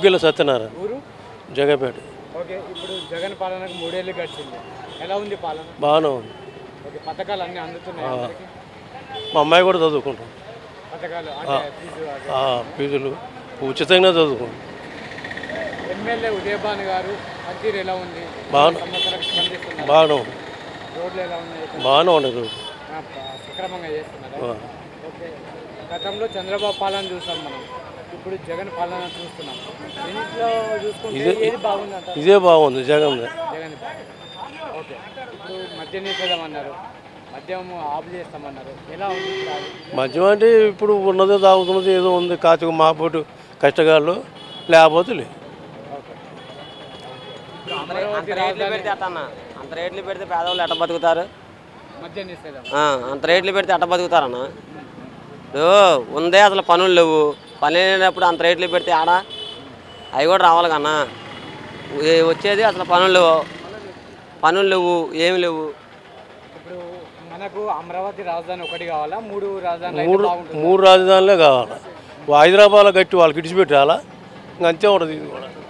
గుగ్గిల సత్యనారాయణ ఊరు జగపేట ఓకే ఇప్పుడు జగన్ పాలనకు మూడేళ్ళు గడిచింది ఎలా ఉంది పాలన బాగానే ఉంది ఓకే పథకాలు అన్నీ అందుతున్నాయి అందరికీ మా అమ్మాయి కూడా చదువుకుంటాం పథకాలు అంటే ఫీజు అదే. ఆ, ఫీజులు ఉచితంగా చదువుకుంటాం ఎమ్మెల్యే ఉదయభాన్ గారు పనితీరు ఎలా ఉంది బాగా- సమస్యలకు స్పందిస్తున్నారు బాగానే ఉంది రోడ్లు ఎలా ఉన్నాయి బాగానే ఉండదు ఆ, ప- సక్రమంగా చేస్తున్నారా ఆ. ఓకే గతంలో చంద్రబాబు పాలన చూసాం మనం ఇప్పుడు జగన్ పాలన చూస్తున్నాం దీంట్లో చూసుకుంటే ఇదే- ఏది బాగుందంట ఇదే బాగుంది జగన్ జగన్ పాలన ఓకే ఇప్పుడు మద్య నిషేధం అన్నారు మద్యం ఆఫ్ చేస్తామన్నారు ఎలా ఉంది ఇప్పుడు అది? మద్యం అంటే ఇప్పుడు ఉన్నదే తాగుతున్నది ఏదో ఉంది కాచుకు మాపోటు కష్టగాళ్ళు లేకపోతే లేదు ఓకే అంత అంత రేట్లు పెడితే అట్టన్న అంత రేట్లు పెడితే పేదవాళ్ళు ఎట్ట బతుకుతారు మద్య నిషేధం ఆ, అంత రేట్లు పెడితే ఎట్ట బతుకుతారన్న ఇప్పుడు ఉందే అసలు పనులు లేవు పని లేనప్పుడు అంత రేట్లు పెడితే ఆడ అవి కూడా రావాలి కన్నా ఏ- వచ్చేది అసలు పనులు లేవు పనులు లేవు ఏమి లేవు ఇప్పుడు మనకు అమరావతి రాజధాని ఒకటి కావాలా మూడు రాజధానులు అయితే మూడు బాగుంటుంది మూడు రాజధానులే కావాలి హైదరాబాద్లో కట్టి వాళ్ళకి ఇడిచిపెట్టాలా ఇంక అంతే ఉంటుంది ఇది కూడా